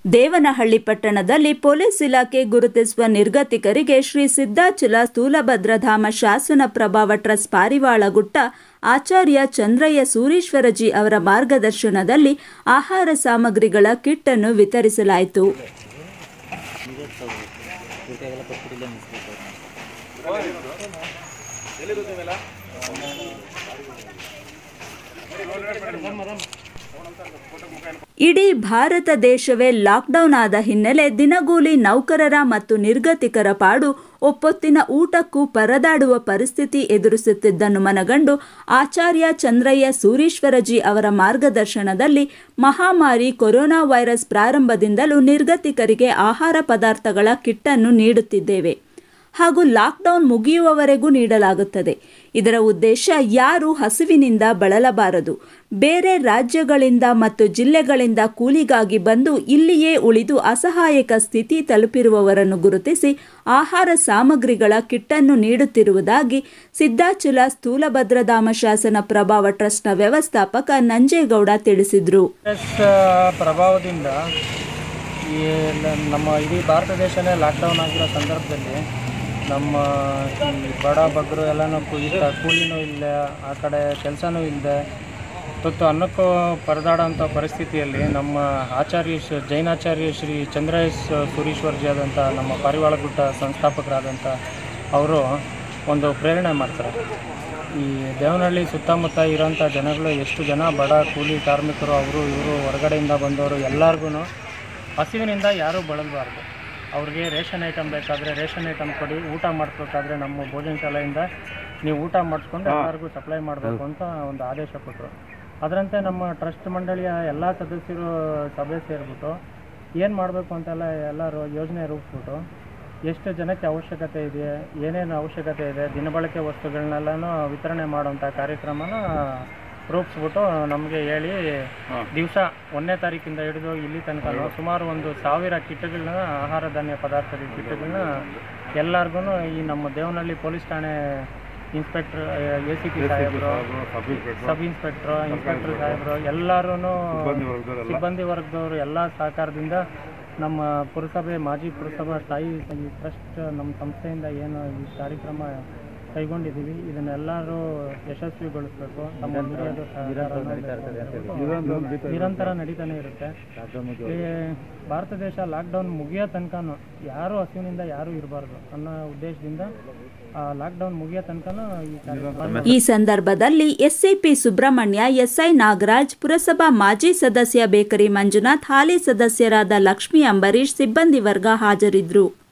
ದೇವನಹಳ್ಳಿ ಪಟ್ಟಣದಲ್ಲಿ ಪೊಲೀಸ್ ಇಲಾಖೆ ಗುರುತಿಸುವ ನಿರ್ಗತಿಕರಿಗೆ ಶ್ರೀ ಸಿದ್ದಾಚಲ ಸ್ಥೂಲಭದ್ರಧಾಮ ಶಾಸನ ಪ್ರಭಾವ ಟ್ರಸ್ಟ್ ಪಾರಿವಾಳಗುಟ್ಟ ಆಚಾರ್ಯ ಚಂದ್ರಯ್ಯ ಸೂರೀಶ್ವರಜಿ ಅವರ ಮಾರ್ಗದರ್ಶನದಲ್ಲಿ ಆಹಾರ ಸಾಮಗ್ರಿಗಳ ಕಿಟ್ ಅನ್ನು ವಿತರಿಸಲಾಯಿತು ಇಡೀ ಭಾರತ ದೇಶವೇ ಲಾಕ್ಡೌನ್ ಆದ ಹಿನ್ನೆಲೆ ದಿನಗೂಲಿ ನೌಕರರ ಮತ್ತು ನಿರ್ಗತಿಕರ ಪಾಡು ಒಪ್ಪೊತ್ತಿನ ಊಟಕ್ಕೂ ಪರದಾಡುವ ಪರಿಸ್ಥಿತಿ ಎದುರಿಸುತ್ತಿದ್ದನ್ನು ಮನಗಂಡು ಆಚಾರ್ಯ ಚಂದ್ರಯ್ಯ ಸೂರೀಶ್ವರಜಿ ಅವರ ಮಾರ್ಗದರ್ಶನದಲ್ಲಿ ಮಹಾಮಾರಿ ಕೊರೋನಾ ವೈರಸ್ ಪ್ರಾರಂಭದಿಂದಲೂ ನಿರ್ಗತಿಕರಿಗೆ ಆಹಾರ ಪದಾರ್ಥಗಳ ಕಿಟ್ಟನ್ನು ನೀಡುತ್ತಿದ್ದೇವೆ ಹಾಗೂ ಲಾಕ್ಡೌನ್ ಮುಗಿಯುವವರೆಗೂ ನೀಡಲಾಗುತ್ತದೆ ಇದರ ಉದ್ದೇಶ ಯಾರು ಹಸಿವಿನಿಂದ ಬಳಲಬಾರದು ಬೇರೆ ರಾಜ್ಯಗಳಿಂದ ಮತ್ತು ಜಿಲ್ಲೆಗಳಿಂದ ಕೂಲಿಗಾಗಿ ಬಂದು ಇಲ್ಲಿಯೇ ಉಳಿದು ಅಸಹಾಯಕ ಸ್ಥಿತಿ ತಲುಪಿರುವವರನ್ನು ಗುರುತಿಸಿ ಆಹಾರ ಸಾಮಗ್ರಿಗಳ ಕಿಟ್ಟನ್ನು ನೀಡುತ್ತಿರುವುದಾಗಿ ಸಿದ್ದಾಚಲ ಸ್ಥೂಲಭದ್ರಧಾಮ ಶಾಸನ ಪ್ರಭಾವ ಟ್ರಸ್ಟ್ನ ವ್ಯವಸ್ಥಾಪಕ ನಂಜೇಗೌಡ ತಿಳಿಸಿದರು ವೈರಸ್ ಪ್ರಭಾವದಿಂದ ಈ ನ- ನಮ್ಮ ಇಡೀ ಭಾರತ ದೇಶನೇ ಲಾಕ್ಡೌನ್ ಆಗಿರೋ ಸಂದರ್ಭದಲ್ಲಿ ನಮ್ಮ ಈ ಬಡ ಬಗ್ಗರು ಎಲ್ಲನೂ ಕುಯ್ತ ಕೂಲಿನೂ ಇಲ್ಲ ಆ ಕಡೆ ಕೆಲಸನೂ ಇಲ್ಲದೆ ತುತ್ತು ಅನ್ನಕ್ಕೂ ಪರದಾಡೋಂಥ ಪರಿಸ್ಥಿತಿಯಲ್ಲಿ ನಮ್ಮ ಆಚಾರ್ಯ ಶ್ರೀ ಜೈನಾಚಾರ್ಯ ಶ್ರೀ ಚಂದ್ರೇಶ್ ಸುರೀಶ್ವರ್ಜಿ ಆದಂಥ ನಮ್ಮ ಪಾರಿವಾಳಗುಟ್ಟ ಸಂಸ್ಥಾಪಕರಾದಂಥ ಅವರು ಒಂದು ಪ್ರೇರಣೆ ಮಾಡ್ತಾರೆ ಈ ದೇವನಹಳ್ಳಿ ಸುತ್ತಮುತ್ತ ಇರೋಂಥ ಜನಗಳು ಎಷ್ಟು ಜನ ಬಡ ಕೂಲಿ ಕಾರ್ಮಿಕರು ಅವರು ಇವರು ಹೊರಗಡೆಯಿಂದ ಬಂದವರು ಎಲ್ಲರಿಗೂ ಹಸಿವಿನಿಂದ ಯಾರೂ ಬಳಲಬಾರ್ದು ಅವ್ರಿಗೆ ರೇಷನ್ ಐಟಮ್ ಬೇಕಾದರೆ ರೇಷನ್ ಐಟಮ್ ಕೊಡಿ ಊಟ ಮಾಡಿಸ್ಬೇಕಾದ್ರೆ ನಮ್ಮ ಭೋಜನ ಶಾಲೆಯಿಂದ ನೀವು ಊಟ ಮಾಡಿಸ್ಕೊಂಡು ಎಲ್ಲರಿಗೂ ಸಪ್ಲೈ ಮಾಡಬೇಕು ಅಂತ ಒಂದು ಆದೇಶ ಕೊಟ್ಟರು ಅದರಂತೆ ನಮ್ಮ ಟ್ರಸ್ಟ್ ಮಂಡಳಿಯ ಎಲ್ಲ ಸದಸ್ಯರು ಸಭೆ ಸೇರಿಬಿಟ್ಟು ಏನು ಮಾಡಬೇಕು ಅಂತೆಲ್ಲ ಎಲ್ಲರೂ ಯೋಜನೆ ರೂಪಿಸ್ಬಿಟ್ಟು ಎಷ್ಟು ಜನಕ್ಕೆ ಅವಶ್ಯಕತೆ ಇದೆ ಏನೇನು ಅವಶ್ಯಕತೆ ಇದೆ ದಿನಬಳಕೆ ವಸ್ತುಗಳನ್ನೆಲ್ಲನೂ ವಿತರಣೆ ಮಾಡುವಂಥ ಕಾರ್ಯಕ್ರಮನ ರೂಪಿಸ್ಬಿಟ್ಟು ನಮಗೆ ಹೇಳಿ ದಿವಸ ಒಂದನೇ ತಾರೀಕಿಂದ ಹಿಡಿದು ಇಲ್ಲಿ ತನಕ ಸುಮಾರು ಒಂದು ಸಾವಿರ ಕಿಟ್ಗಳನ್ನ ಆಹಾರ ಧಾನ್ಯ ಪದಾರ್ಥದ ಕಿಟ್ಗಳನ್ನ ಎಲ್ಲರಿಗೂ ಈ ನಮ್ಮ ದೇವನಹಳ್ಳಿ ಪೊಲೀಸ್ ಠಾಣೆ ಇನ್ಸ್ಪೆಕ್ಟರ್ ಎ ಸಿ ಪಿ ಸಾಹೇಬರು ಸಬ್ ಇನ್ಸ್ಪೆಕ್ಟ್ರು ಇನ್ಸ್ಪೆಕ್ಟರ್ ಸಾಹೇಬರು ಎಲ್ಲರೂ ಸಿಬ್ಬಂದಿ ವರ್ಗದವರು ಎಲ್ಲ ಸಹಕಾರದಿಂದ ನಮ್ಮ ಪುರಸಭೆ ಮಾಜಿ ಪುರಸಭಾ ಸ್ಥಾಯಿ ಈ ಟ್ರಸ್ಟ್ ನಮ್ಮ ಸಂಸ್ಥೆಯಿಂದ ಏನು ಈ ಕಾರ್ಯಕ್ರಮ ಕೈಗೊಂಡಿದ್ದೀವಿ ಇದನ್ನೆಲ್ಲರೂ ಯಶಸ್ವಿಗೊಳಿಸಬೇಕು ನಮ್ಮ ಹಿರಿಯರು ಸಹಕಾರವನ್ನು ನಿರಂತರ ನಡೀತಾನೆ ಇರುತ್ತೆ ಈ ಭಾರತ ದೇಶ ಲಾಕ್ಡೌನ್ ಮುಗಿಯೋ ತನಕನೂ ಯಾರು ಹಸಿವಿನಿಂದ ಯಾರೂ ಇರಬಾರ್ದು ಅನ್ನೋ ಉದ್ದೇಶದಿಂದ ಲಾಕ್ಡೌನ್ ಮುಗಿಯೋ ತನಕನೂ ಈ ಕಾರ್ಯಕ್ರಮ ಈ ಸಂದರ್ಭದಲ್ಲಿ ಎಸ್ಸಿಪಿ ಸುಬ್ರಹ್ಮಣ್ಯ ಎಸ್ಐ ನಾಗರಾಜ್ ಪುರಸಭಾ ಮಾಜಿ ಸದಸ್ಯ ಬೇಕರಿ ಮಂಜುನಾಥ್ ಹಾಲಿ ಸದಸ್ಯರಾದ ಲಕ್ಷ್ಮೀ ಅಂಬರೀಶ್ ಸಿಬ್ಬಂದಿ ವರ್ಗ ಹಾಜರಿದ್ದರು